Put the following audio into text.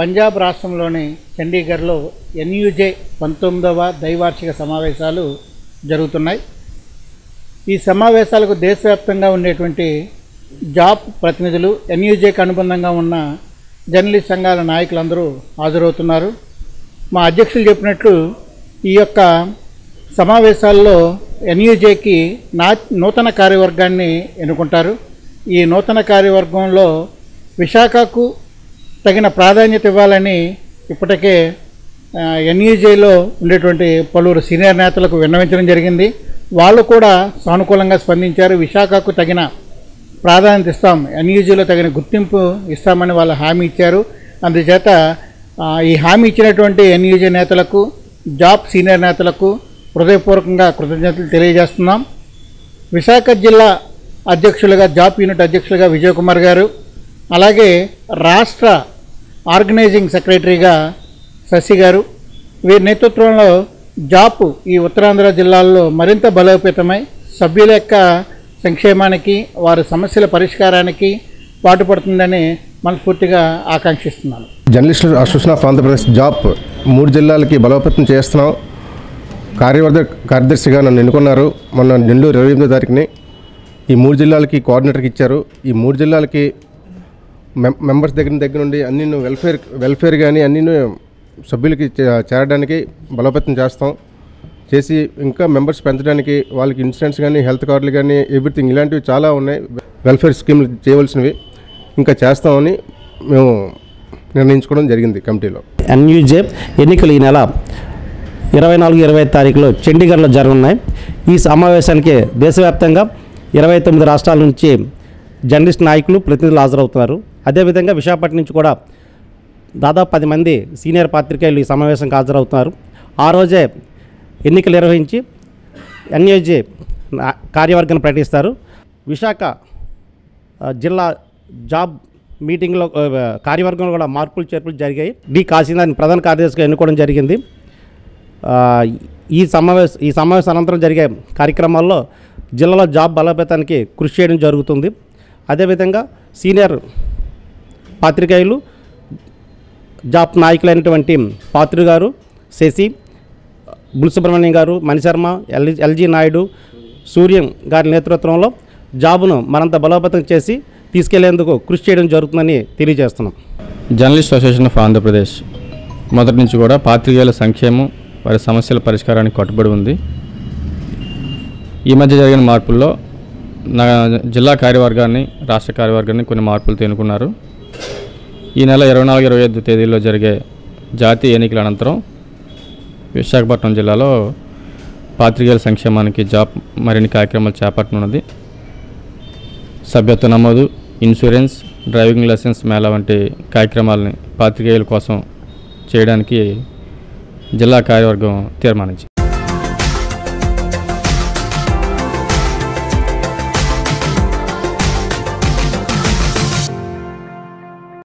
పంజాబ్ రాష్ట్రంలోని చండీగఢ్లో ఎన్యూజే పంతొమ్మిదవ ద్వైవార్షిక సమావేశాలు జరుగుతున్నాయి ఈ సమావేశాలకు దేశవ్యాప్తంగా ఉండేటువంటి జాబ్ ప్రతినిధులు ఎన్యూజేకి అనుబంధంగా ఉన్న జర్నలిస్ట్ సంఘాల నాయకులందరూ హాజరవుతున్నారు మా అధ్యక్షులు చెప్పినట్లు ఈ యొక్క సమావేశాల్లో ఎన్యూజేకి నా నూతన కార్యవర్గాన్ని ఎన్నుకుంటారు ఈ నూతన కార్యవర్గంలో విశాఖకు తగిన ప్రాధాన్యత ఇవ్వాలని ఇప్పటికే ఎన్యూజేలో ఉండేటువంటి పలువురు సీనియర్ నేతలకు విన్నవించడం జరిగింది వాళ్ళు కూడా సానుకూలంగా స్పందించారు విశాఖకు తగిన ప్రాధాన్యత ఇస్తాం ఎన్యూజీలో తగిన గుర్తింపు ఇస్తామని వాళ్ళు హామీ ఇచ్చారు అందుచేత ఆ, ఈ హామీ ఇచ్చినటువంటి ఎన్యూజీ నేతలకు జాబ్ సీనియర్ నేతలకు హృదయపూర్వకంగా కృతజ్ఞతలు తెలియజేస్తున్నాం విశాఖ జిల్లా అధ్యక్షులుగా జాబ్ యూనిట్ అధ్యక్షులుగా విజయకుమార్ గారు అలాగే రాష్ట్ర ఆర్గనైజింగ్ సెక్రటరీగా శశి గారు వీరి నేతృత్వంలో జాప్ ఈ ఉత్తరాంధ్ర జిల్లాల్లో మరింత బలోపేతమై సభ్యుల యొక్క సంక్షేమానికి వారి సమస్యల పరిష్కారానికి పాటుపడుతుందని మనస్ఫూర్తిగా ఆకాంక్షిస్తున్నాను జర్నలిస్టుల అసోసియేషన్ ఆఫ్ ఆంధ్రప్రదేశ్ జాబ్ మూడు జిల్లాలకి బలోపేతం చేస్తున్నాం కార్యవర్గ కార్యదర్శిగా నన్ను ఎన్నుకున్నారు మొన్న నెల్లూరు ఇరవై ఎనిమిదో తారీఖుని ఈ మూడు జిల్లాలకి కోఆర్డినేటర్కి ఇచ్చారు ఈ మూడు జిల్లాలకి మెం మెంబర్స్ దగ్గర దగ్గర నుండి అన్ని వెల్ఫేర్ వెల్ఫేర్ కానీ అన్ని సభ్యులకి చే- చేరడానికి బలోపేతం చేస్తాం చేసి ఇంకా మెంబర్స్ పెంచడానికి వాళ్ళకి ఇన్సూరెన్స్ కానీ హెల్త్ కార్డులు కానీ ఎవ్రీథింగ్ ఇలాంటివి చాలా ఉన్నాయి వెల్ఫేర్ స్కీమ్లు చేయవలసినవి ఇంకా చేస్తామని మేము నిర్ణయించుకోవడం జరిగింది కమిటీలో ఎన్యూజే ఎన్నికలు ఈ నెల ఇరవై నాలుగు ఇరవై తారీఖులో చండీగఢ్లో జరగనున్నాయి ఈ సమావేశానికి దేశవ్యాప్తంగా ఇరవై తొమ్మిది రాష్ట్రాల నుంచి జర్నలిస్ట్ నాయకులు ప్రతినిధులు హాజరవుతున్నారు అదేవిధంగా విశాఖపట్నం నుంచి కూడా దాదాపు పది మంది సీనియర్ పాత్రికేయులు ఈ సమావేశంకి హాజరవుతున్నారు ఆ రోజే ఎన్నికలు నిర్వహించి ఎన్యూజే నా- కార్యవర్గాన్ని ప్రకటిస్తారు విశాఖ ఆ, జిల్లా జాబ్ మీటింగ్లో ఆ, కార్యవర్గంలో కూడా మార్పులు చేర్పులు జరిగాయి డి కాశీనాథ్ ప్రధాన కార్యదర్శిగా ఎన్నుకోవడం జరిగింది ఆ, ఈ సమావేశ ఈ సమావేశం అనంతరం జరిగే కార్యక్రమాల్లో జిల్లాలో జాబ్ బలోపేతానికి కృషి చేయడం జరుగుతుంది అదేవిధంగా సీనియర్ పాత్రికేయులు జాబ్ నాయకులైనటువంటి పాత్రి గారు శశి బుల్ గారు మణిశర్మ ఎల్ ఎల్జీ నాయుడు సూర్యం గారి నేతృత్వంలో జాబును మరింత బలోపేతం చేసి తీసుకెళ్లేందుకు కృషి చేయడం జరుగుతుందని తెలియజేస్తున్నాం జర్నలిస్ట్ అసోసియేషన్ ఆఫ్ ఆంధ్రప్రదేశ్ మొదటి నుంచి కూడా పాత్రికేయుల సంక్షేమం వారి సమస్యల పరిష్కారానికి కట్టుబడి ఉంది ఈ మధ్య జరిగిన మార్పుల్లో నా జిల్లా కార్యవర్గాన్ని రాష్ట్ర కార్యవర్గాన్ని కొన్ని మార్పులు ఎన్నుకున్నారు ఈ నెల ఇరవై నాలుగు ఇరవై ఐదు తేదీల్లో జరిగే జాతీయ ఎన్నికల అనంతరం విశాఖపట్నం జిల్లాలో పాత్రికేయుల సంక్షేమానికి జాబ్ మరిన్ని కార్యక్రమాలు చేపట్టనున్నది సభ్యత్వ నమోదు ఇన్సూరెన్స్ డ్రైవింగ్ లైసెన్స్ మేళా వంటి కార్యక్రమాలని పాత్రికేయుల కోసం చేయడానికి జిల్లా కార్యవర్గం తీర్మానించింది